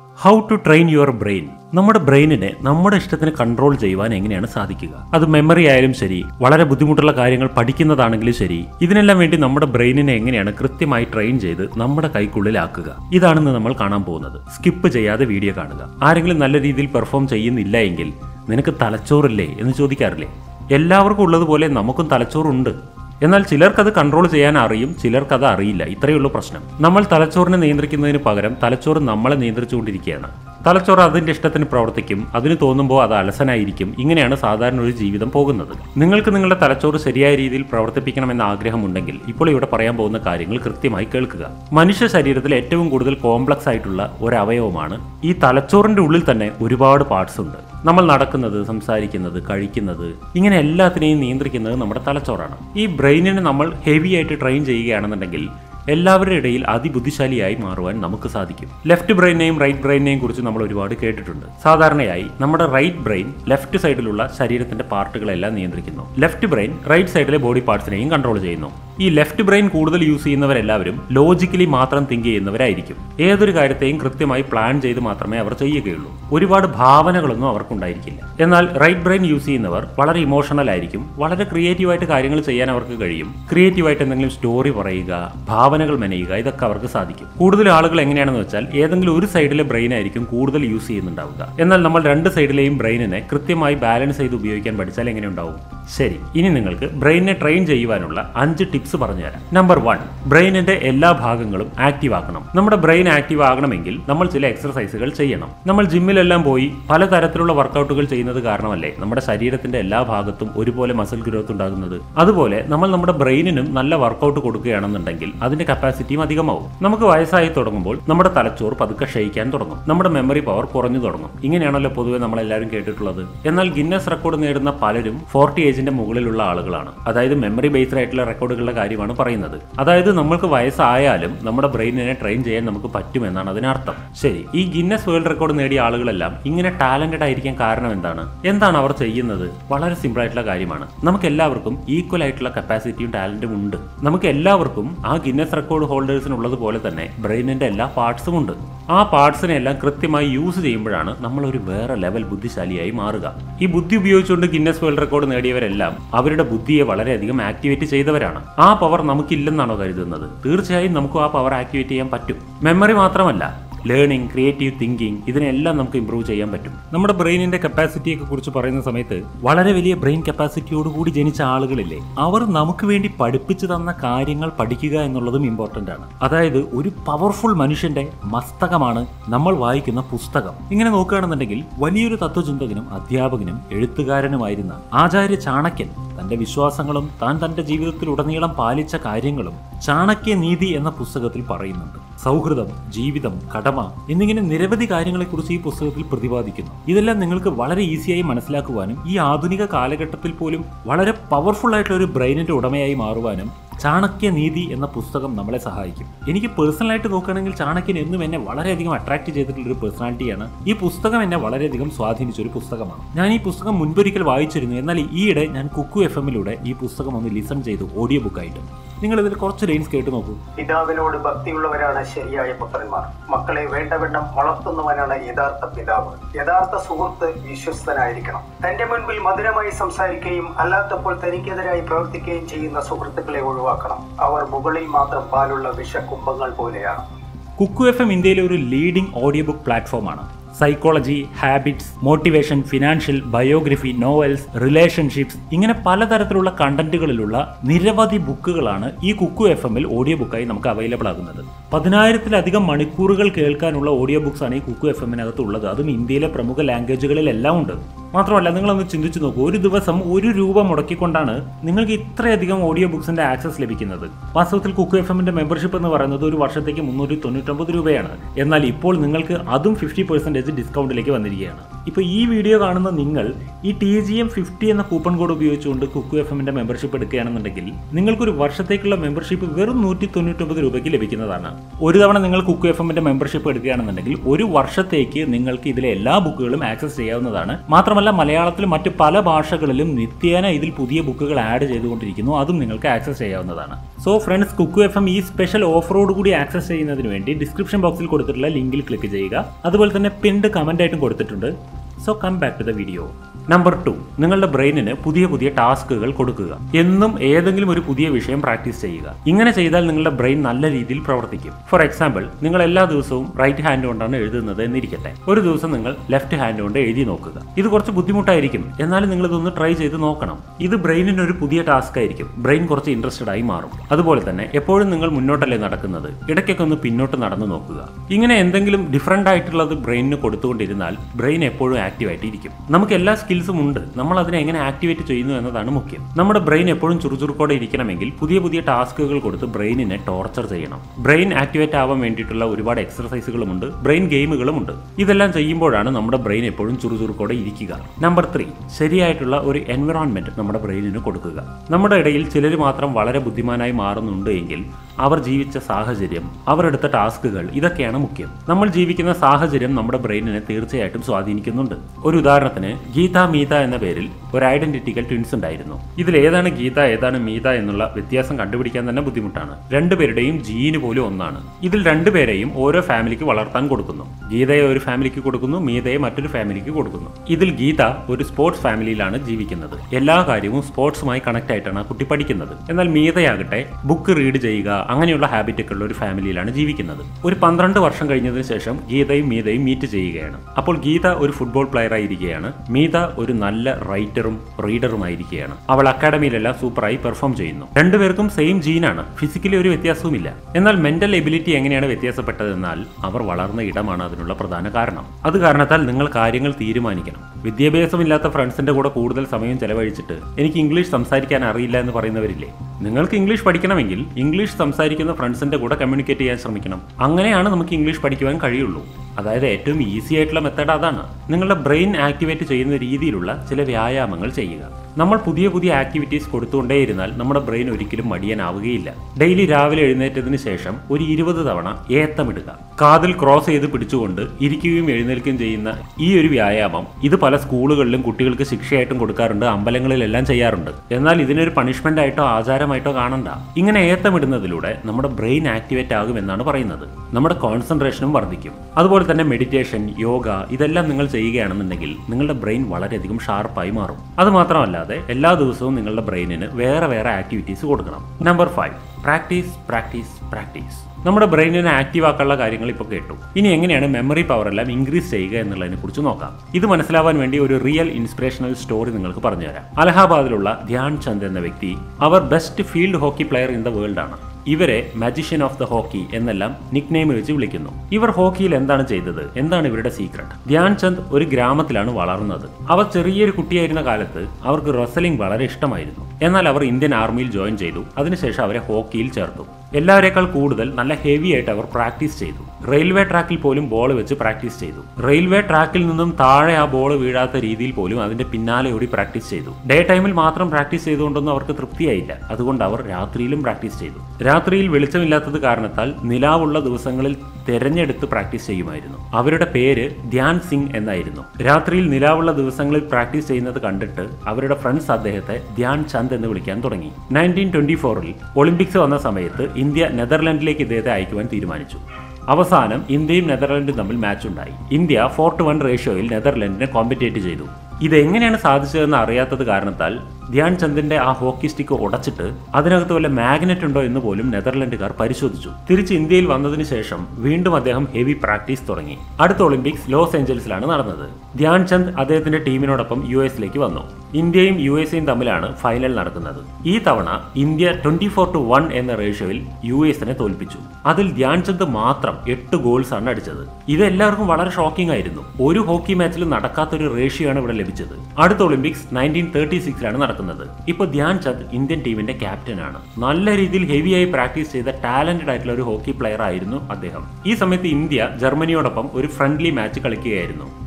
how to train your brain നമ്മുടെ ബ്രെയിനിനെ നമ്മുടെ ഇഷ്ടത്തിന് കൺട്രോൾ ചെയ്യുവാൻ എങ്ങനെയാണ് സാധിക്കുക അത് മെമ്മറി ആയാലും ശരി വളരെ ബുദ്ധിമുട്ടുള്ള കാര്യങ്ങൾ പഠിക്കുന്നതാണെങ്കിലും ശരി ഇതിനെല്ലാം വേണ്ടി നമ്മുടെ ബ്രെയിനിനെ എങ്ങനെയാണ് കൃത്യമായി ട്രെയിൻ ചെയ്ത് നമ്മുടെ കൈക്കുള്ളിലാക്കുക ഇതാണെന്ന് നമ്മൾ കാണാൻ പോകുന്നത് സ്കിപ്പ് ചെയ്യാതെ വീഡിയോ കാണുക ആരെങ്കിലും നല്ല രീതിയിൽ പെർഫോം ചെയ്യുന്നില്ല എങ്കിൽ നിനക്ക് തലച്ചോറില്ലേ എന്ന് ചോദിക്കാറില്ലേ എല്ലാവർക്കും ഉള്ളതുപോലെ നമുക്കും തലച്ചോറുണ്ട് എന്നാൽ ചിലർക്കത് കൺട്രോൾ ചെയ്യാൻ അറിയും ചിലർക്കത് അറിയില്ല ഇത്രയുള്ള പ്രശ്നം നമ്മൾ തലച്ചോറിനെ നിയന്ത്രിക്കുന്നതിന് പകരം തലച്ചോറ് നമ്മളെ നിയന്ത്രിച്ചുകൊണ്ടിരിക്കുകയാണ് തലച്ചോറ് അതിന്റെ ഇഷ്ടത്തിന് പ്രവർത്തിക്കും അതിന് തോന്നുമ്പോൾ അത് അലസനായിരിക്കും ഇങ്ങനെയാണ് സാധാരണ ഒരു ജീവിതം പോകുന്നത് നിങ്ങൾക്ക് നിങ്ങളുടെ തലച്ചോറ് ശരിയായ രീതിയിൽ പ്രവർത്തിപ്പിക്കണമെന്ന ആഗ്രഹമുണ്ടെങ്കിൽ ഇപ്പോൾ ഇവിടെ പറയാൻ പോകുന്ന കാര്യങ്ങൾ കൃത്യമായി കേൾക്കുക മനുഷ്യ ശരീരത്തിൽ ഏറ്റവും കൂടുതൽ കോംപ്ലക്സ് ആയിട്ടുള്ള ഒരു അവയവമാണ് ഈ തലച്ചോറിന്റെ ഉള്ളിൽ തന്നെ ഒരുപാട് പാർട്സ് ഉണ്ട് നമ്മൾ നടക്കുന്നത് സംസാരിക്കുന്നത് കഴിക്കുന്നത് ഇങ്ങനെ എല്ലാത്തിനെയും നിയന്ത്രിക്കുന്നത് നമ്മുടെ തലച്ചോറാണ് ഈ ബ്രെയിനിനെ നമ്മൾ ഹെവി ആയിട്ട് ട്രെയിൻ ചെയ്യുകയാണെന്നുണ്ടെങ്കിൽ എല്ലാവരുടെ ഇടയിൽ അതിബുദ്ധിശാലിയായി മാറുവാൻ നമുക്ക് സാധിക്കും ലെഫ്റ്റ് ബ്രെയിനെയും റൈറ്റ് ബ്രെയിനെയും കുറിച്ച് നമ്മൾ ഒരുപാട് കേട്ടിട്ടുണ്ട് സാധാരണയായി നമ്മുടെ റൈറ്റ് ബ്രെയിൻ ലെഫ്റ്റ് സൈഡിലുള്ള ശരീരത്തിന്റെ പാർട്ടുകളെല്ലാം നിയന്ത്രിക്കുന്നു ലെഫ്റ്റ് ബ്രെയിൻ റൈറ്റ് സൈഡിലെ ബോഡി പാർട്സിനെയും കൺട്രോൾ ചെയ്യുന്നു ഈ ലെഫ്റ്റ് ബ്രെയിൻ കൂടുതൽ യൂസ് ചെയ്യുന്നവരെല്ലാവരും ലോജിക്കലി മാത്രം തിങ്ക് ചെയ്യുന്നവരായിരിക്കും ഏതൊരു കാര്യത്തെയും കൃത്യമായി പ്ലാൻ ചെയ്ത് മാത്രമേ അവർ ചെയ്യുകയുള്ളൂ ഒരുപാട് ഭാവനകളൊന്നും അവർക്കുണ്ടായിരിക്കില്ല എന്നാൽ റൈറ്റ് ബ്രെയിൻ യൂസ് ചെയ്യുന്നവർ വളരെ ഇമോഷണൽ ആയിരിക്കും വളരെ ക്രിയേറ്റീവായിട്ട് കാര്യങ്ങൾ ചെയ്യാൻ അവർക്ക് കഴിയും ക്രിയേറ്റീവായിട്ട് എന്തെങ്കിലും സ്റ്റോറി പറയുക ഭാവനകൾ മെനയുക ഇതൊക്കെ അവർക്ക് സാധിക്കും കൂടുതൽ ആളുകൾ എങ്ങനെയാണെന്ന് വെച്ചാൽ ഏതെങ്കിലും ഒരു സൈഡിലെ ബ്രെയിൻ ആയിരിക്കും കൂടുതൽ യൂസ് ചെയ്യുന്നുണ്ടാവുക എന്നാൽ നമ്മൾ രണ്ട് സൈഡിലെയും ബ്രെയിനിനെ കൃത്യമായി ബാലൻസ് ചെയ്ത് ഉപയോഗിക്കാൻ പഠിച്ചാൽ എങ്ങനെ ഉണ്ടാവും ശരി ഇനി നിങ്ങൾക്ക് ബ്രെയിനിനെ ട്രെയിൻ ചെയ്യുവാനുള്ള അഞ്ച് ടിപ്സ് പറഞ്ഞുതരാം നമ്പർ വൺ ബ്രെയിനിന്റെ എല്ലാ ഭാഗങ്ങളും ആക്റ്റീവ് ആക്കണം നമ്മുടെ ബ്രെയിൻ ആക്റ്റീവ് ആകണമെങ്കിൽ നമ്മൾ ചില എക്സർസൈസുകൾ ചെയ്യണം നമ്മൾ ജിമ്മിലെല്ലാം പോയി പലതരത്തിലുള്ള വർക്കൗട്ടുകൾ ചെയ്യുന്നത് കാരണമല്ലേ നമ്മുടെ ശരീരത്തിന്റെ എല്ലാ ഭാഗത്തും ഒരുപോലെ മസിൽ ഗ്രോത്ത് ഉണ്ടാകുന്നത് അതുപോലെ നമ്മൾ നമ്മുടെ ബ്രെയിനിനും നല്ല വർക്കൗട്ട് കൊടുക്കുകയാണെന്നുണ്ടെങ്കിൽ അതിന്റെ കപ്പാസിറ്റിയും അധികമാവും നമുക്ക് വയസ്സായി തുടങ്ങുമ്പോൾ നമ്മുടെ തലച്ചോറ് പതുക്കെ ക്ഷയിക്കാൻ തുടങ്ങും നമ്മുടെ മെമ്മറി പവർ കുറഞ്ഞു തുടങ്ങും ഇങ്ങനെയാണല്ലോ പൊതുവെ നമ്മൾ എല്ലാവരും കേട്ടിട്ടുള്ളത് എന്നാൽ ഗിന്നസ് റെക്കോർഡ് നേടുന്ന പലരും ഫോർട്ടി ഏജിന്റെ മുകളിലുള്ള ആളുകളാണ് അതായത് മെമ്മറി ബേസ്ഡ് ആയിട്ടുള്ള റെക്കോർഡുകളുടെ കാര്യമാണ് പറയുന്നത് അതായത് നമ്മൾക്ക് വയസ്സായാലും നമ്മുടെ ബ്രെയിനിനെ ട്രെയിൻ ചെയ്യാൻ നമുക്ക് പറ്റുമെന്നാണ് അതിനർത്ഥം ശരി ഈ ഗിന്നസ് വേൾഡ് റെക്കോർഡ് നേടിയ ആളുകളെല്ലാം ഇങ്ങനെ ടാലന്റഡ് ആയിരിക്കാൻ കാരണം എന്താണ് എന്താണ് അവർ ചെയ്യുന്നത് വളരെ സിമ്പിൾ ആയിട്ടുള്ള കാര്യമാണ് നമുക്ക് എല്ലാവർക്കും ഈക്വൽ ആയിട്ടുള്ള കപ്പാസിറ്റിയും ടാലന്റും ഉണ്ട് നമുക്ക് എല്ലാവർക്കും ആ ഗിന്നസ് റെക്കോർഡ് ഹോൾഡേഴ്സിനുള്ളത് പോലെ തന്നെ ബ്രെയിനിന്റെ എല്ലാ പാർട്സും ഉണ്ട് ആ പാർട്സിനെ എല്ലാം കൃത്യമായി യൂസ് ചെയ്യുമ്പോഴാണ് നമ്മൾ ഒരു വേറെ ലെവൽ ബുദ്ധിശാലിയായി മാറുക ഈ ബുദ്ധി ഉപയോഗിച്ചുകൊണ്ട് ഗിന്നസ് വേൾഡ് റെക്കോർഡ് നേടിയവരെല്ലാം അവരുടെ ബുദ്ധിയെ വളരെയധികം ആക്ടിവേറ്റ് ചെയ്തവരാണ് ആ പവർ നമുക്കില്ലെന്നാണോ കരുതുന്നത് തീർച്ചയായും നമുക്ക് ആ പവർ ആക്ടിവേറ്റ് ചെയ്യാൻ പറ്റും മെമ്മറി മാത്രമല്ല ലേണിംഗ് ക്രിയേറ്റീവ് തിങ്കിങ് ഇതിനെല്ലാം നമുക്ക് ഇമ്പ്രൂവ് ചെയ്യാൻ പറ്റും നമ്മുടെ ബ്രെയിനിന്റെ കപ്പാസിറ്റിയെ കുറിച്ച് പറയുന്ന സമയത്ത് വളരെ വലിയ ബ്രെയിൻ കപ്പാസിറ്റിയോട് കൂടി ജനിച്ച ആളുകളില്ലേ അവർ നമുക്ക് വേണ്ടി പഠിപ്പിച്ചു തന്ന കാര്യങ്ങൾ പഠിക്കുക എന്നുള്ളതും ഇമ്പോർട്ടന്റ് ആണ് അതായത് ഒരു പവർഫുൾ മനുഷ്യന്റെ മസ്തകമാണ് നമ്മൾ വായിക്കുന്ന പുസ്തകം ഇങ്ങനെ നോക്കുകയാണെന്നുണ്ടെങ്കിൽ വലിയൊരു തത്വചിന്തകനും അധ്യാപകനും എഴുത്തുകാരനുമായിരുന്ന ആചാര്യ ചാണക്യൻ തന്റെ വിശ്വാസങ്ങളും താൻ തന്റെ ജീവിതത്തിൽ ഉടനീളം പാലിച്ച കാര്യങ്ങളും ചാണക്യ നീതി എന്ന പുസ്തകത്തിൽ പറയുന്നുണ്ട് സൗഹൃദം ജീവിതം കടമ എന്നിങ്ങനെ നിരവധി കാര്യങ്ങളെക്കുറിച്ച് ഈ പുസ്തകത്തിൽ പ്രതിപാദിക്കുന്നു ഇതെല്ലാം നിങ്ങൾക്ക് വളരെ ഈസിയായി മനസ്സിലാക്കുവാനും ഈ ആധുനിക കാലഘട്ടത്തിൽ പോലും വളരെ പവർഫുൾ ആയിട്ടുള്ള ഒരു ബ്രെയിനിന്റെ ഉടമയായി മാറുവാനും ചാണക്യ നീതി എന്ന പുസ്തകം നമ്മളെ സഹായിക്കും എനിക്ക് പേഴ്സണലായിട്ട് നോക്കുകയാണെങ്കിൽ ചാണക്യൻ എന്നും എന്നെ വളരെയധികം അട്രാക്ട് ചെയ്തിട്ടുള്ള ഒരു പേഴ്സണാലിറ്റിയാണ് ഈ പുസ്തകം എന്നെ വളരെയധികം സ്വാധീനിച്ച ഒരു പുസ്തകമാണ് ഞാൻ ഈ പുസ്തകം മുൻപൊരിക്കൽ വായിച്ചിരുന്നു എന്നാൽ ഈയിടെ ഞാൻ കുക്കു എഫ് എമ്മിലൂടെ ഈ പുസ്തകം ഒന്ന് ലിസൺ ചെയ്തു ഓഡിയോ ബുക്കായിട്ട് നിങ്ങൾ ഇതിൽ കുറച്ച് ലൈൻസ് കേട്ട് നോക്കൂ പിതാവിനോട് ഭക്തിയുള്ളവരാണ് ശരിയായ പുത്രന്മാർ മക്കളെ വേണ്ടവണ്ണം വളർത്തുന്നവനാണ് യഥാർത്ഥ പിതാവ് യഥാർത്ഥ സുഹൃത്ത് വിശ്വസ്തനായിരിക്കണം തന്റെ മുൻപിൽ മധുരമായി സംസാരിക്കുകയും അല്ലാത്തപ്പോൾ തനിക്കെതിരായി പ്രവർത്തിക്കുകയും ചെയ്യുന്ന സുഹൃത്തുക്കളെ ഒഴിവാക്കണം അവർ മുകളിൽ മാത്രം പാലുള്ള വിഷകുംഭങ്ങൾ പോലെയാണ് കുക്കു എഫ് എം ഇന്ത്യയിലെ ഒരു ലീഡിംഗ് ഓഡിയോ ബുക്ക് പ്ലാറ്റ്ഫോമാണ് psychology habits motivation financial biography novels relationships ഇങ്ങനെ പലതരത്തിലുള്ള കണ്ടന്റുകളിലുള്ള നിരവധി ബുക്കുകളാണ് ഈ കുക്കു എഫ് എമ്മിൽ ഓഡിയോ ബുക്കായി നമുക്ക് അവൈലബിൾ ആകുന്നത് പതിനായിരത്തിലധികം മണിക്കൂറുകൾ കേൾക്കാനുള്ള ഓഡിയോ ബുക്സ് ആണ് ഈ കുക്കു എഫ് എമ്മിനകത്ത് ഉള്ളത് അതും ഇന്ത്യയിലെ പ്രമുഖ ലാംഗ്വേജുകളിലെല്ലാം ഉണ്ട് മാത്രമല്ല നിങ്ങളൊന്ന് ചിന്തിച്ചു നോക്കൂ ഒരു ദിവസം ഒരു രൂപ മുടക്കിക്കൊണ്ടാണ് നിങ്ങൾക്ക് ഇത്രയധികം ഓഡിയോ ബുക്സിന്റെ ആക്സസ് ലഭിക്കുന്നത് വാസ്തവത്തിൽ കുക്കു എഫ് എമ്മിന്റെ മെമ്പർഷിപ്പ് എന്ന് പറയുന്നത് ഒരു വർഷത്തേക്ക് മുന്നൂറ്റി തൊണ്ണൂറ്റൊമ്പത് രൂപയാണ് എന്നാൽ ഇപ്പോൾ നിങ്ങൾക്ക് അതും ഫിഫ്റ്റി പെർസെൻറ്റേജ് ഡിസ്കൗണ്ടിലേക്ക് വന്നിരിക്കുകയാണ് ഇപ്പോൾ ഈ വീഡിയോ കാണുന്ന നിങ്ങൾ ഈ ടി ജി എം ഫിഫ്റ്റി എന്ന കൂപ്പൺ കോഡ് ഉപയോഗിച്ചുകൊണ്ട് കുക്കു എഫ് എമ്മിന്റെ മെമ്പർഷിപ്പ് എടുക്കുകയാണെന്നുണ്ടെങ്കിൽ നിങ്ങൾക്കൊരു വർഷത്തേക്കുള്ള മെമ്പർഷിപ്പ് വെറും നൂറ്റി തൊണ്ണൂറ്റൊമ്പത് രൂപയ്ക്ക് ലഭിക്കുന്നതാണ് ഒരു തവണ നിങ്ങൾ കുക്കു എഫ് എമ്മിന്റെ മെമ്പർഷിപ്പ് എടുക്കുകയാണെന്നുണ്ടെങ്കിൽ ഒരു വർഷത്തേക്ക് നിങ്ങൾക്ക് ഇതിലെ എല്ലാ ബുക്കുകളും ആക്സസ് ചെയ്യാവുന്നതാണ് മാത്രമല്ല മലയാളത്തിലും മറ്റ് പല ഭാഷകളിലും നിത്യേന ഇതിൽ പുതിയ ബുക്കുകൾ ആഡ് ചെയ്തുകൊണ്ടിരിക്കുന്നു അതും നിങ്ങൾക്ക് ആക്സസ് ചെയ്യാവുന്നതാണ് so friends Kuku F M ഈ സ്പെഷ്യൽ ഓഫറോട് കൂടി ആക്സസ് ചെയ്യുന്നതിന് വേണ്ടി ഡിസ്ക്രിപ്ഷൻ ബോക്സിൽ കൊടുത്തിട്ടുള്ള ലിങ്കിൽ ക്ലിക്ക് ചെയ്യുക അതുപോലെ തന്നെ പിൻഡ് കമന്റ് ആയിട്ടും കൊടുത്തിട്ടുണ്ട് so come back to the video number two നിങ്ങളുടെ ബ്രെയിനിന് പുതിയ പുതിയ ടാസ്കുകൾ കൊടുക്കുക എന്നും ഏതെങ്കിലും ഒരു പുതിയ വിഷയം പ്രാക്ടീസ് ചെയ്യുക ഇങ്ങനെ ചെയ്താൽ നിങ്ങളുടെ ബ്രെയിൻ നല്ല രീതിയിൽ പ്രവർത്തിക്കും ഫോർ എക്സാമ്പിൾ നിങ്ങൾ എല്ലാ ദിവസവും റൈറ്റ് ഹാൻഡ് കൊണ്ടാണ് എഴുതുന്നത് എന്നിരിക്കട്ടെ ഒരു ദിവസം നിങ്ങൾ ലെഫ്റ്റ് ഹാൻഡ് കൊണ്ട് എഴുതി നോക്കുക ഇത് കുറച്ച് ബുദ്ധിമുട്ടായിരിക്കും എന്നാലും നിങ്ങൾ ഇതൊന്ന് ട്രൈ ചെയ്ത് നോക്കണം ഇത് ബ്രെയിനിന് ഒരു പുതിയ ടാസ്ക് ആയിരിക്കും ബ്രെയിൻ കുറച്ച് ഇൻട്രസ്റ്റഡ് ആയി മാറും അതുപോലെ തന്നെ എപ്പോഴും നിങ്ങൾ മുന്നോട്ടല്ലേ നടക്കുന്നത് ഇടയ്ക്കൊക്കെ ഒന്ന് പിന്നോട്ട് നടന്നു നോക്കുക ഇങ്ങനെ എന്തെങ്കിലും ഡിഫറെന്റ് ആയിട്ടുള്ളത് ബ്രെയിനിന് കൊടുത്തുകൊണ്ടിരുന്നാൽ ബ്രെയിൻ എപ്പോഴും ആക്റ്റീവ് ആയിട്ട് ഇരിക്കും നമുക്ക് എല്ലാ സ്കിൽസും ഉണ്ട് നമ്മൾ അതിനെ എങ്ങനെ ആക്ടിവേറ്റ് ചെയ്യുന്നു എന്നതാണ് മുഖ്യം നമ്മുടെ ബ്രെയിൻ എപ്പോഴും ചുറുചുറുക്കോടെ ഇരിക്കണമെങ്കിൽ പുതിയ പുതിയ ടാസ്കുകൾ കൊടുത്ത് ബ്രെയിനിനെ ടോർച്ചർ ചെയ്യണം ബ്രെയിൻ ആക്ടിവേറ്റ് ആവാൻ വേണ്ടിയിട്ടുള്ള ഒരുപാട് എക്സർസൈസുകളുമുണ്ട് ബ്രെയിൻ ഗെയിമുകളുമുണ്ട് ഇതെല്ലാം ചെയ്യുമ്പോഴാണ് നമ്മുടെ ബ്രെയിൻ എപ്പോഴും ചുറുചുറുക്കോടെ ഇരിക്കുക നമ്പർ ത്രീ ശരിയായിട്ടുള്ള ഒരു എൻവറോൺമെന്റ് നമ്മുടെ ബ്രെയിനിന് കൊടുക്കുക നമ്മുടെ ഇടയിൽ ചിലർ മാത്രം വളരെ ബുദ്ധിമാനായി മാറുന്നുണ്ട് എങ്കിൽ അവർ ജീവിച്ച സാഹചര്യം അവർ എടുത്ത ടാസ്കുകൾ ഇതൊക്കെയാണ് മുഖ്യം നമ്മൾ ജീവിക്കുന്ന സാഹചര്യം നമ്മുടെ ബ്രെയിനിനെ തീർച്ചയായിട്ടും സ്വാധീനിക്കുന്നുണ്ട് ഒരു ഉദാഹരണത്തിന് ഗീത മീത എന്ന പേരിൽ ഒരു ഐഡന്റിറ്റിക്കൽ ട്വിൻസ് ഉണ്ടായിരുന്നു ഇതിൽ ഏതാണ് ഗീത ഏതാണ് മീത എന്നുള്ള വ്യത്യാസം കണ്ടുപിടിക്കാൻ തന്നെ ബുദ്ധിമുട്ടാണ് രണ്ടുപേരുടെയും ജീന് പോലും ഒന്നാണ് ഇതിൽ രണ്ടുപേരെയും ഓരോ ഫാമിലിക്ക് വളർത്താൻ കൊടുക്കുന്നു ഗീതയെ ഒരു ഫാമിലിക്ക് കൊടുക്കുന്നു മീതയെ മറ്റൊരു ഫാമിലിക്ക് കൊടുക്കുന്നു ഇതിൽ ഗീത ഒരു സ്പോർട്സ് ഫാമിലിയിലാണ് ജീവിക്കുന്നത് എല്ലാ കാര്യവും സ്പോർട്സുമായി കണക്ട് ആയിട്ടാണ് ആ കുട്ടി പഠിക്കുന്നത് എന്നാൽ മീതയാകട്ടെ ബുക്ക് റീഡ് ചെയ്യുക അങ്ങനെയുള്ള ഹാബിറ്റൊക്കെ ഉള്ള ഒരു ഫാമിലിയിലാണ് ജീവിക്കുന്നത് ഒരു പന്ത്രണ്ട് വർഷം കഴിഞ്ഞതിന് ശേഷം ഗീതയും മീതയും മീറ്റ് ചെയ്യുകയാണ് അപ്പോൾ ഗീത ഒരു ഫുട്ബോൾ പ്ലെയർ ആയിരിക്കുകയാണ് മീത ഒരു നല്ല റൈറ്ററും റീഡറുമായിരിക്കുകയാണ് അവൾ അക്കാഡമിയിലെല്ലാം സൂപ്പറായി പെർഫോം ചെയ്യുന്നു രണ്ടുപേർക്കും സെയിം ജീനാണ് ഫിസിക്കലി ഒരു വ്യത്യാസവുമില്ല എന്നാൽ മെന്റൽ എബിലിറ്റി എങ്ങനെയാണ് വ്യത്യാസപ്പെട്ടതെന്നാൽ അവർ വളർന്ന ഇടമാണ് അതിനുള്ള പ്രധാന കാരണം അത് കാരണത്താൽ നിങ്ങൾ കാര്യങ്ങൾ തീരുമാനിക്കണം വിദ്യാഭ്യാസമില്ലാത്ത ഫ്രണ്ട്സിന്റെ കൂടെ കൂടുതൽ സമയം ചെലവഴിച്ചിട്ട് എനിക്ക് ഇംഗ്ലീഷ് സംസാരിക്കാൻ അറിയില്ല എന്ന് പറയുന്നവരില്ലേ നിങ്ങൾക്ക് ഇംഗ്ലീഷ് പഠിക്കണമെങ്കിൽ ഇംഗ്ലീഷ് സംസാരിക്കുന്ന ഫ്രണ്ട്സിന്റെ കൂടെ കമ്മ്യൂണിക്കേറ്റ് ചെയ്യാൻ ശ്രമിക്കണം അങ്ങനെയാണ് നമുക്ക് ഇംഗ്ലീഷ് പഠിക്കുവാൻ കഴിയുള്ളൂ അതായത് ഏറ്റവും ഈസി ആയിട്ടുള്ള മെത്തേഡ് അതാണ് നിങ്ങളുടെ ബ്രെയിൻ ആക്ടിവേറ്റ് ചെയ്യുന്ന രീതിയിലുള്ള ചില വ്യായാമങ്ങൾ ചെയ്യുക നമ്മൾ പുതിയ പുതിയ ആക്ടിവിറ്റീസ് കൊടുത്തുകൊണ്ടേയിരുന്നാൽ നമ്മുടെ ബ്രെയിൻ ഒരിക്കലും മടിയാനാവുകയില്ല ഡെയിലി രാവിലെ എഴുന്നേറ്റതിന് ശേഷം ഒരു ഇരുപത് തവണ ഏത്തമിടുക കാതിൽ ക്രോസ് ചെയ്ത് പിടിച്ചുകൊണ്ട് ഇരിക്കുകയും എഴുന്നേൽക്കുകയും ചെയ്യുന്ന ഈ ഒരു വ്യായാമം ഇത് പല സ്കൂളുകളിലും കുട്ടികൾക്ക് ശിക്ഷയായിട്ടും കൊടുക്കാറുണ്ട് അമ്പലങ്ങളിലെല്ലാം ചെയ്യാറുണ്ട് എന്നാൽ ഇതിനൊരു പണിഷ്മെന്റ് ആയിട്ടോ ആചാരമായിട്ടോ കാണണ്ട ഇങ്ങനെ ഏത്തമിടുന്നതിലൂടെ നമ്മുടെ ബ്രെയിൻ ആക്ടിവേറ്റ് ആകുമെന്നാണ് പറയുന്നത് നമ്മുടെ കോൺസെൻട്രേഷനും വർദ്ധിക്കും അതുപോലെ തന്നെ മെഡിറ്റേഷൻ യോഗ ഇതെല്ലാം നിങ്ങൾ ചെയ്യുകയാണെന്നുണ്ടെങ്കിൽ നിങ്ങളുടെ ബ്രെയിൻ വളരെയധികം ഷാർപ്പായി മാറും അത് മാത്രമല്ലാതെ എല്ലാ ദിവസവും നിങ്ങളുടെ ബ്രെയിനിന് വേറെ വേറെ ആക്ടിവിറ്റീസ് കൊടുക്കണം number five practice practice practice നമ്മുടെ ബ്രെയിനിനെ ആക്റ്റീവ് ആക്കാനുള്ള കാര്യങ്ങൾ ഇപ്പോൾ കേട്ടു ഇനി എങ്ങനെയാണ് മെമ്മറി പവർ എല്ലാം ഇൻക്രീസ് ചെയ്യുക എന്നുള്ളതിനെ കുറിച്ച് നോക്കാം ഇത് മനസ്സിലാവാൻ വേണ്ടി ഒരു റിയൽ ഇൻസ്പിറേഷണൽ സ്റ്റോറി നിങ്ങൾക്ക് പറഞ്ഞുതരാം അലഹാബാദിലുള്ള ധ്യാൻ ചന്ദ് എന്ന വ്യക്തി അവർ best field hockey player in the world ആണ് ഇവരെ മാജിഷ്യൻ ഓഫ് ദ ഹോക്കി എന്നെല്ലാം നിക് നെയിം വെച്ച് വിളിക്കുന്നു ഇവർ ഹോക്കിയിൽ എന്താണ് ചെയ്തത് എന്താണ് ഇവരുടെ സീക്രട്ട് ധ്യാൻ ചന്ദ് ഒരു ഗ്രാമത്തിലാണ് വളർന്നത് അവർ ചെറിയൊരു കുട്ടിയായിരുന്ന കാലത്ത് അവർക്ക് റെസലിംഗ് വളരെ ഇഷ്ടമായിരുന്നു എന്നാൽ അവർ ഇന്ത്യൻ ആർമിയിൽ ജോയിൻ ചെയ്തു അതിനുശേഷം അവരെ ഹോക്കിയിൽ ചേർത്തു എല്ലാവരേക്കാൾ കൂടുതൽ നല്ല ഹെവി ആയിട്ട് അവർ പ്രാക്ടീസ് ചെയ്തു റെയിൽവേ ട്രാക്കിൽ പോലും ബോൾ വെച്ച് പ്രാക്ടീസ് ചെയ്തു റെയിൽവേ ട്രാക്കിൽ നിന്നും താഴെ ആ ബോൾ വീഴാത്ത രീതിയിൽ പോലും അതിന്റെ പിന്നാലെ ഓടി പ്രാക്ടീസ് ചെയ്തു ഡേ ടൈമിൽ മാത്രം പ്രാക്ടീസ് ചെയ്തുകൊണ്ടൊന്നും അവർക്ക് തൃപ്തിയായില്ല അതുകൊണ്ട് അവർ രാത്രിയിലും പ്രാക്ടീസ് ചെയ്തു രാത്രിയിൽ വെളിച്ചമില്ലാത്തത് കാരണത്താൽ നിലാവുള്ള ദിവസങ്ങളിൽ തെരഞ്ഞെടുത്ത് പ്രാക്ടീസ് ചെയ്യുമായിരുന്നു അവരുടെ പേര് ധ്യാൻ സിംഗ് എന്നായിരുന്നു രാത്രിയിൽ നിലാവുള്ള ദിവസങ്ങളിൽ പ്രാക്ടീസ് ചെയ്യുന്നത് കണ്ടിട്ട് അവരുടെ ഫ്രണ്ട്സ് അദ്ദേഹത്തെ ധ്യാൻ ചന്ദ് എന്ന് വിളിക്കാൻ തുടങ്ങി നയൻറ്റീൻ ട്വന്റി ഫോറിൽ ഒളിമ്പിക്സ് വന്ന സമയത്ത് ഇന്ത്യ നെതർലൻഡിലേക്ക് ഇദ്ദേഹത്തെ അയക്കുവാൻ തീരുമാനിച്ചു അവസാനം ഇന്ത്യയും നെതർലൻഡും തമ്മിൽ മാച്ച് ഉണ്ടായി ഇന്ത്യ ഫോർ ടു വൺ റേഷ്യോയിൽ നെതർലൻഡിനെ കോമ്പറ്റേറ്റ് ചെയ്തു ഇതെങ്ങനെയാണ് സാധിച്ചതെന്ന് അറിയാത്തത് കാരണത്താൽ ധ്യാൻ ചന്ദിന്റെ ആ ഹോക്കി സ്റ്റിക്ക് ഉടച്ചിട്ട് അതിനകത്ത് വല്ല മാഗ്നറ്റ് ഉണ്ടോ എന്ന് പോലും നെതർലൻഡുകാർ പരിശോധിച്ചു തിരിച്ച് ഇന്ത്യയിൽ വന്നതിന് ശേഷം വീണ്ടും അദ്ദേഹം ഹെവി പ്രാക്ടീസ് തുടങ്ങി അടുത്ത ഒളിമ്പിക്സ് ലോസ് ഏഞ്ചൽസിലാണ് നടന്നത് ധ്യാൻ ചന്ദ് അദ്ദേഹത്തിന്റെ ടീമിനോടൊപ്പം യു എസിലേക്ക് വന്നു ഇന്ത്യയും യു എസും തമ്മിലാണ് ഫൈനൽ നടക്കുന്നത് ഈ തവണ India twenty four to one എന്ന റേഷ്യോയിൽ യു എസിനെ തോൽപ്പിച്ചു അതിൽ ധ്യാൻ ചന്ദ് മാത്രം എട്ട് ഗോൾസ് ആണ് അടിച്ചത് ഇത് എല്ലാവർക്കും വളരെ ഷോക്കിംഗ് ആയിരുന്നു ഒരു ഹോക്കി മാച്ചിൽ നടക്കാത്തൊരു റേഷ്യോ ആണ് ഇവിടെ ലഭിച്ചത് അടുത്ത ഒളിമ്പിക്സ് നയൻറ്റീൻ തേർട്ടി സിക്സിലാണ് നടക്കുന്നത് ഇപ്പോൾ ധ്യാൻ ചന്ദ് ഇന്ത്യൻ ടീമിന്റെ ക്യാപ്റ്റൻ ആണ് നല്ല രീതിയിൽ ഹെവിയായി പ്രാക്ടീസ് ചെയ്ത ടാലന്റഡ് ആയിട്ടുള്ള ഒരു ഹോക്കി പ്ലെയർ ആയിരുന്നു അദ്ദേഹം ഈ സമയത്ത് ഇന്ത്യ ജർമ്മനിയോടൊപ്പം ഒരു ഫ്രണ്ട്ലി മാച്ച് കളിക്കുകയായിരുന്നു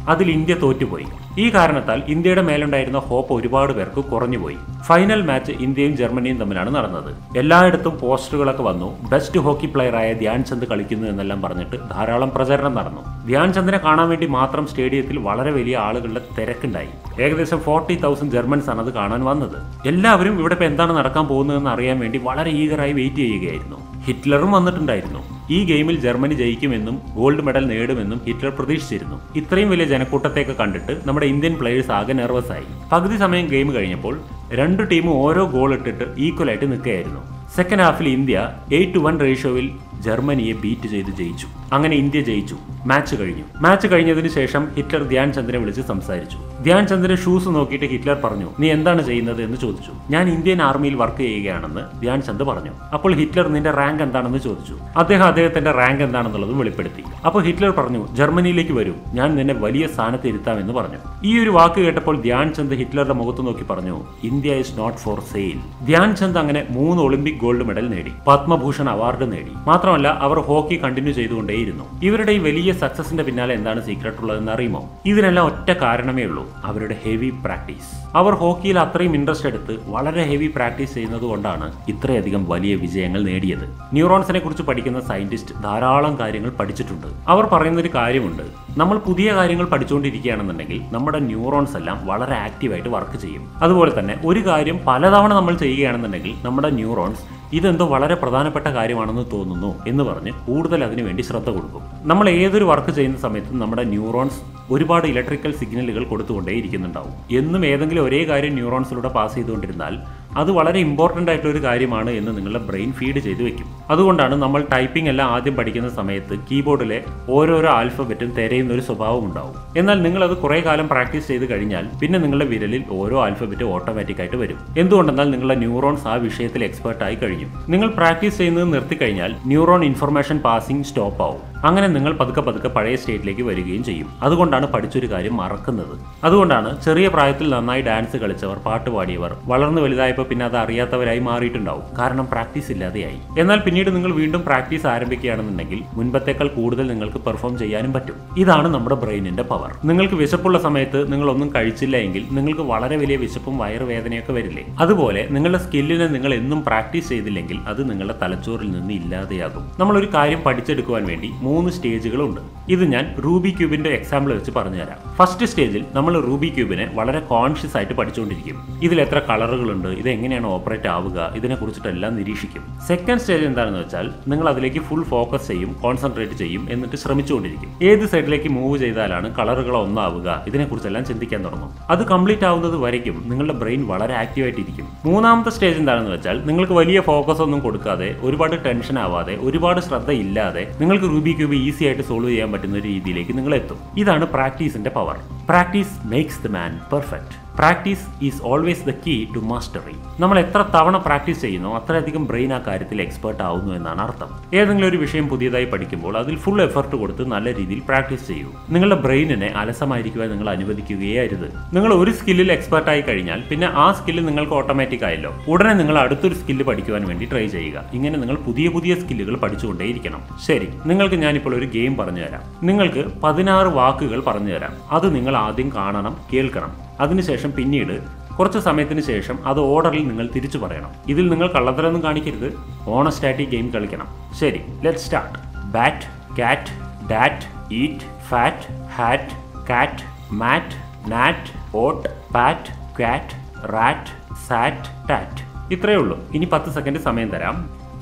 അതിൽ ഇന്ത്യ തോറ്റുപോയി ഈ കാരണത്താൽ ഇന്ത്യയുടെ മേലുണ്ടായിരുന്ന ഹോപ്പ് ഒരുപാട് പേർക്ക് കുറഞ്ഞുപോയി ഫൈനൽ മാച്ച് ഇന്ത്യയും ജർമ്മനിയും തമ്മിലാണ് നടന്നത് എല്ലായിടത്തും പോസ്റ്ററുകളൊക്കെ വന്നു ബെസ്റ്റ് ഹോക്കി പ്ലെയറായ ധ്യാൻ ചന്ദ് കളിക്കുന്നു എന്നെല്ലാം പറഞ്ഞിട്ട് ധാരാളം പ്രചരണം നടന്നു ധ്യാൻ ചന്ദിനെ കാണാൻ വേണ്ടി മാത്രം സ്റ്റേഡിയത്തിൽ വളരെ വലിയ ആളുകളുടെ തിരക്കുണ്ടായി ഏകദേശം ഫോർട്ടി തൗസൻഡ് ജർമ്മൻസ് ആണ് അത് കാണാൻ വന്നത് എല്ലാവരും ഇവിടെ ഇപ്പോൾ എന്താണ് നടക്കാൻ പോകുന്നതെന്ന് അറിയാൻ വേണ്ടി വളരെ ഈഗറായി വെയിറ്റ് ചെയ്യുകയായിരുന്നു ഹിറ്റ്ലറും വന്നിട്ടുണ്ടായിരുന്നു ഈ ഗെയിമിൽ ജർമ്മനി ജയിക്കുമെന്നും ഗോൾഡ് മെഡൽ നേടുമെന്നും ഹിറ്റ്ലർ പ്രതീക്ഷിച്ചിരുന്നു ഇത്രയും വലിയ ജനക്കൂട്ടത്തെയൊക്കെ കണ്ടിട്ട് നമ്മുടെ ഇന്ത്യൻ പ്ലേയേഴ്സ് ആകെ നെർവസ് ആയി പകുതി സമയം ഗെയിം കഴിഞ്ഞപ്പോൾ രണ്ട് ടീമും ഓരോ ഗോൾ ഇട്ടിട്ട് ഈക്വലായിട്ട് നിൽക്കുകയായിരുന്നു സെക്കൻഡ് ഹാഫിൽ ഇന്ത്യ എയ്റ്റ് ടു വൺ റേഷ്യോയിൽ ജർമ്മനിയെ ബീറ്റ് ചെയ്ത് ജയിച്ചു അങ്ങനെ ഇന്ത്യ ജയിച്ചു മാച്ച് കഴിഞ്ഞു മാച്ച് കഴിഞ്ഞതിന് ശേഷം ഹിറ്റ്ലർ ധ്യാൻ ചന്ദിനെ വിളിച്ച് സംസാരിച്ചു ധ്യാൻ ചന്ദിന്റെ ഷൂസ് നോക്കിയിട്ട് ഹിറ്റ്ലർ പറഞ്ഞു നീ എന്താണ് ചെയ്യുന്നത് എന്ന് ചോദിച്ചു ഞാൻ ഇന്ത്യൻ ആർമിയിൽ വർക്ക് ചെയ്യുകയാണെന്ന് ധ്യാൻ ചന്ദ് പറഞ്ഞു അപ്പോൾ ഹിറ്റ്ലർ നിന്റെ റാങ്ക് എന്താണെന്ന് ചോദിച്ചു അദ്ദേഹം അദ്ദേഹത്തിന്റെ റാങ്ക് എന്താണെന്നുള്ളതും വെളിപ്പെടുത്തി അപ്പോൾ ഹിറ്റ്ലർ പറഞ്ഞു ജർമ്മനിയിലേക്ക് വരൂ ഞാൻ നിന്നെ വലിയ സ്ഥാനത്ത് ഇരുത്താമെന്ന് പറഞ്ഞു ഈ ഒരു വാക്ക് കേട്ടപ്പോൾ ധ്യാൻ ചന്ദ് ഹിറ്റ്ലറുടെ മുഖത്ത് നോക്കി പറഞ്ഞു India is not for sale Dhyan Chand അങ്ങനെ മൂന്ന് ഒളിമ്പിക് ഗോൾഡ് മെഡൽ നേടി പത്മഭൂഷൺ അവാർഡ് നേടി മാത്രമല്ല അവർ ഹോക്കി കണ്ടിന്യൂ ചെയ്തുകൊണ്ടേയിരുന്നു ഇവരുടെ ഈ വലിയ സക്സസിന്റെ പിന്നാലെ എന്താണ് സീക്രട്ട് ഉള്ളതെന്ന് അറിയുമോ ഇതിനെല്ലാം ഒറ്റ കാരണമേ ഉള്ളൂ അവരുടെ ഹെവി പ്രാക്ടീസ് അവർ ഹോക്കിയിൽ അത്രയും ഇൻട്രസ്റ്റ് എടുത്ത് വളരെ ഹെവി പ്രാക്ടീസ് ചെയ്യുന്നത് കൊണ്ടാണ് ഇത്രയധികം വലിയ വിജയങ്ങൾ നേടിയത് ന്യൂറോൺസിനെ കുറിച്ച് പഠിക്കുന്ന സയന്റിസ്റ്റ് ധാരാളം കാര്യങ്ങൾ പഠിച്ചിട്ടുണ്ട് അവർ പറയുന്ന ഒരു കാര്യമുണ്ട് നമ്മൾ പുതിയ കാര്യങ്ങൾ പഠിച്ചുകൊണ്ടിരിക്കുകയാണെന്നുണ്ടെങ്കിൽ നമ്മുടെ ന്യൂറോൺസ് എല്ലാം വളരെ ആക്റ്റീവായിട്ട് വർക്ക് ചെയ്യും അതുപോലെ തന്നെ ഒരു കാര്യം പലതവണ നമ്മൾ ചെയ്യുകയാണെന്നുണ്ടെങ്കിൽ നമ്മുടെ ന്യൂറോൺസ് ഇതെന്തോ വളരെ പ്രധാനപ്പെട്ട കാര്യമാണെന്ന് തോന്നുന്നു എന്ന് പറഞ്ഞ് കൂടുതൽ അതിനു വേണ്ടി ശ്രദ്ധ കൊടുക്കും നമ്മൾ ഏതൊരു വർക്ക് ചെയ്യുന്ന സമയത്തും നമ്മുടെ ന്യൂറോൺസ് ഒരുപാട് ഇലക്ട്രിക്കൽ സിഗ്നലുകൾ കൊടുത്തുകൊണ്ടേ ഇരിക്കുന്നുണ്ടാവും എന്നും ഏതെങ്കിലും ഒരേ കാര്യം ന്യൂറോൺസിലൂടെ പാസ് ചെയ്തുകൊണ്ടിരുന്നാൽ അത് വളരെ ഇമ്പോർട്ടൻ്റ് ആയിട്ടുള്ള ഒരു കാര്യമാണ് എന്ന് നിങ്ങളുടെ ബ്രെയിൻ ഫീഡ് ചെയ്ത് വെക്കും അതുകൊണ്ടാണ് നമ്മൾ ടൈപ്പിംഗ് എല്ലാം ആദ്യം പഠിക്കുന്ന സമയത്ത് കീബോർഡിലെ ഓരോരോ ആൽഫബറ്റും തിരയുന്ന ഒരു സ്വഭാവം ഉണ്ടാവും എന്നാൽ നിങ്ങൾ അത് കുറേ കാലം പ്രാക്ടീസ് ചെയ്ത് കഴിഞ്ഞാൽ പിന്നെ നിങ്ങളുടെ വിരലിൽ ഓരോ ആൽഫബറ്റും ഓട്ടോമാറ്റിക് ആയിട്ട് വരും എന്തുകൊണ്ടെന്നാൽ നിങ്ങളുടെ ന്യൂറോൺസ് ആ വിഷയത്തിൽ എക്സ്പേർട്ട് ആയി കഴിഞ്ഞു നിങ്ങൾ പ്രാക്ടീസ് ചെയ്യുന്നത് നിർത്തിക്കഴിഞ്ഞാൽ ന്യൂറോൺ ഇൻഫർമേഷൻ പാസിംഗ് സ്റ്റോപ്പ് ആവും അങ്ങനെ നിങ്ങൾ പതുക്കെ പതുക്കെ പഴയ സ്റ്റേറ്റിലേക്ക് വരികയും ചെയ്യും അതുകൊണ്ടാണ് പഠിച്ചൊരു കാര്യം മറക്കുന്നത് അതുകൊണ്ടാണ് ചെറിയ പ്രായത്തിൽ നന്നായി ഡാൻസ് കളിച്ചവർ പാട്ട് പാടിയവർ വളർന്നു വലുതായപ്പോൾ പിന്നെ അത് അറിയാത്തവരായി മാറിയിട്ടുണ്ടാവും കാരണം പ്രാക്ടീസ് ഇല്ലാതെയായി എന്നാൽ പിന്നീട് നിങ്ങൾ വീണ്ടും പ്രാക്ടീസ് ആരംഭിക്കുകയാണെന്നുണ്ടെങ്കിൽ മുൻപത്തേക്കാൾ കൂടുതൽ നിങ്ങൾക്ക് പെർഫോം ചെയ്യാനും പറ്റും ഇതാണ് നമ്മുടെ ബ്രെയിനിന്റെ പവർ നിങ്ങൾക്ക് വിശപ്പുള്ള സമയത്ത് നിങ്ങൾ ഒന്നും കഴിച്ചില്ല എങ്കിൽ നിങ്ങൾക്ക് വളരെ വലിയ വിശപ്പും വയറുവേദനയൊക്കെ വരില്ലേ അതുപോലെ നിങ്ങളുടെ സ്കില്ലിനെ നിങ്ങൾ എന്നും പ്രാക്ടീസ് ചെയ്തില്ലെങ്കിൽ അത് നിങ്ങളുടെ തലച്ചോറിൽ നിന്ന് ഇല്ലാതെയാകും നമ്മൾ ഒരു കാര്യം പഠിച്ചെടുക്കുവാൻ വേണ്ടി മൂന്ന് സ്റ്റേജുകളുണ്ട് ഇത് ഞാൻ റൂബി ക്യൂബിന്റെ എക്സാമ്പിൾ വെച്ച് പറഞ്ഞുതരാം ഫസ്റ്റ് സ്റ്റേജിൽ നമ്മൾ റൂബി ക്യൂബിനെ വളരെ കോൺഷ്യസ് ആയിട്ട് പഠിച്ചുകൊണ്ടിരിക്കും ഇതിൽ എത്ര കളറുകളുണ്ട് ഇത് എങ്ങനെയാണ് ഓപ്പറേറ്റ് ആവുക ഇതിനെ കുറിച്ചിട്ടെല്ലാം നിരീക്ഷിക്കും സെക്കൻഡ് സ്റ്റേജ് എന്താണെന്ന് വെച്ചാൽ നിങ്ങൾ അതിലേക്ക് ഫുൾ ഫോക്കസ് ചെയ്യും കോൺസെൻട്രേറ്റ് ചെയ്യും എന്നിട്ട് ശ്രമിച്ചുകൊണ്ടിരിക്കും ഏത് സൈഡിലേക്ക് മൂവ് ചെയ്താലാണ് കളറുകൾ ഒന്നാവുക ഇതിനെക്കുറിച്ചെല്ലാം ചിന്തിക്കാൻ തുടങ്ങും അത് കംപ്ലീറ്റ് ആവുന്നത് വരയ്ക്കും നിങ്ങളുടെ ബ്രെയിൻ വളരെ ആക്റ്റീവ് ആയിട്ടിരിക്കും മൂന്നാമത്തെ സ്റ്റേജ് എന്താണെന്ന് വെച്ചാൽ നിങ്ങൾക്ക് വലിയ ഫോക്കസ് ഒന്നും കൊടുക്കാതെ ഒരുപാട് ടെൻഷൻ ആവാതെ ഒരുപാട് ശ്രദ്ധ ഇല്ലാതെ നിങ്ങൾക്ക് റൂബി ക്യൂബ് ഈസി ആയിട്ട് സോൾവ് ചെയ്യാൻ പറ്റുന്ന ഒരു രീതിയിലേക്ക് നിങ്ങൾ എത്തും ഇതാണ് പ്രാക്ടീസിന്റെ power practice makes the man perfect practice is always the key to mastery നമ്മൾ എത്ര തവണ പ്രാക്ടീസ് ചെയ്യുന്നോ അത്രയധികം ബ്രെയിൻ ആ കാര്യത്തിൽ എക്സ്പേർട്ട് ആവുന്നു എന്നാണ് അർത്ഥം ഏതെങ്കിലും ഒരു വിഷയം പുതിയതായി പഠിക്കുമ്പോൾ അതിൽ ഫുൾ എഫർട്ട് കൊടുത്ത് നല്ല രീതിയിൽ പ്രാക്ടീസ് ചെയ്യൂ നിങ്ങളുടെ ബ്രെയിനിനെ അലസമായിരിക്കുവാൻ നിങ്ങൾ അനുവദിക്കുകയേ അരുത് നിങ്ങൾ ഒരു സ്കില്ലിൽ എക്സ്പേർട്ട് ആയി കഴിഞ്ഞാൽ പിന്നെ ആ സ്കില്ല് നിങ്ങൾക്ക് ഓട്ടോമാറ്റിക് ആയല്ലോ ഉടനെ നിങ്ങൾ അടുത്തൊരു സ്കില്ല് പഠിക്കുവാൻ വേണ്ടി ട്രൈ ചെയ്യുക ഇങ്ങനെ നിങ്ങൾ പുതിയ പുതിയ സ്കില്ലുകൾ പഠിച്ചുകൊണ്ടേയിരിക്കണം ശരി നിങ്ങൾക്ക് ഞാനിപ്പോൾ ഒരു ഗെയിം പറഞ്ഞു തരാം നിങ്ങൾക്ക് പതിനാറ് വാക്കുകൾ പറഞ്ഞു തരാം അത് നിങ്ങൾ ആദ്യം കാണണം കേൾക്കണം അതിനുശേഷം പിന്നീട് കുറച്ച് സമയത്തിന് ശേഷം അത് ഓർഡറിൽ നിങ്ങൾ തിരിച്ചു പറയണം ഇതിൽ നിങ്ങൾ കള്ളത്തരൊന്നും കാണിക്കരുത് ഓണസ്റ്റായിട്ട് ഈ ഗെയിം കളിക്കണം ശരി ലെറ്റ് സ്റ്റാർട്ട് ബാറ്റ് കാറ്റ് ഡാറ്റ് ഈറ്റ് ഫാറ്റ് ഹാറ്റ് കാറ്റ് മാറ്റ് നാറ്റ് ഓട്ട് പാറ്റ് ക്വാറ്റ് റാറ്റ് സാറ്റ് ടാറ്റ് ഇത്രയേ ഉള്ളൂ ഇനി പത്ത് സെക്കൻഡ് സമയം തരാം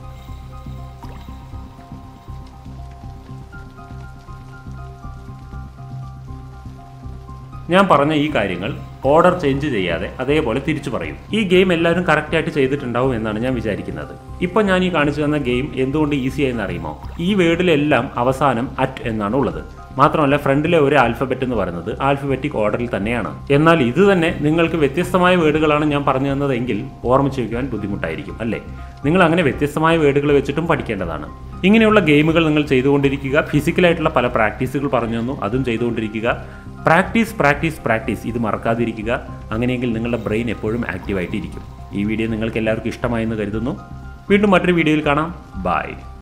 ഞാൻ പറഞ്ഞ ഈ കാര്യങ്ങൾ ഓർഡർ ചേഞ്ച് ചെയ്യാതെ അതേപോലെ തിരിച്ചു പറയും ഈ ഗെയിം എല്ലാവരും കറക്റ്റായിട്ട് ചെയ്തിട്ടുണ്ടാവും എന്നാണ് ഞാൻ വിചാരിക്കുന്നത് ഇപ്പൊ ഞാൻ ഈ കാണിച്ചു തന്ന ഗെയിം എന്തുകൊണ്ട് ഈസി ആയെന്ന് അറിയുമോ ഈ വേർഡിലെല്ലാം അവസാനം അറ്റ് എന്നാണ് ഉള്ളത് മാത്രമല്ല ഫ്രണ്ടിലെ ഒരു ആൽഫബറ്റ് എന്ന് പറയുന്നത് ആൽഫബറ്റിക് ഓർഡറിൽ തന്നെയാണ് എന്നാൽ ഇത് തന്നെ നിങ്ങൾക്ക് വ്യത്യസ്തമായ വേർഡുകളാണ് ഞാൻ പറഞ്ഞു തന്നതെങ്കിൽ ഓർമ്മിച്ച് വയ്ക്കുവാൻ ബുദ്ധിമുട്ടായിരിക്കും അല്ലേ നിങ്ങൾ അങ്ങനെ വ്യത്യസ്തമായ വേർഡുകൾ വെച്ചിട്ടും പഠിക്കേണ്ടതാണ് ഇങ്ങനെയുള്ള ഗെയിമുകൾ നിങ്ങൾ ചെയ്തുകൊണ്ടിരിക്കുക ഫിസിക്കലായിട്ടുള്ള പല പ്രാക്ടീസുകൾ പറഞ്ഞു തന്നു അതും ചെയ്തുകൊണ്ടിരിക്കുക പ്രാക്ടീസ് പ്രാക്ടീസ് പ്രാക്ടീസ് ഇത് മറക്കാതിരിക്കുക അങ്ങനെയെങ്കിൽ നിങ്ങളുടെ ബ്രെയിൻ എപ്പോഴും ആക്റ്റീവായിട്ടിരിക്കും ഈ വീഡിയോ നിങ്ങൾക്ക് എല്ലാവർക്കും ഇഷ്ടമായെന്ന് കരുതുന്നു വീണ്ടും മറ്റൊരു വീഡിയോയിൽ കാണാം ബൈ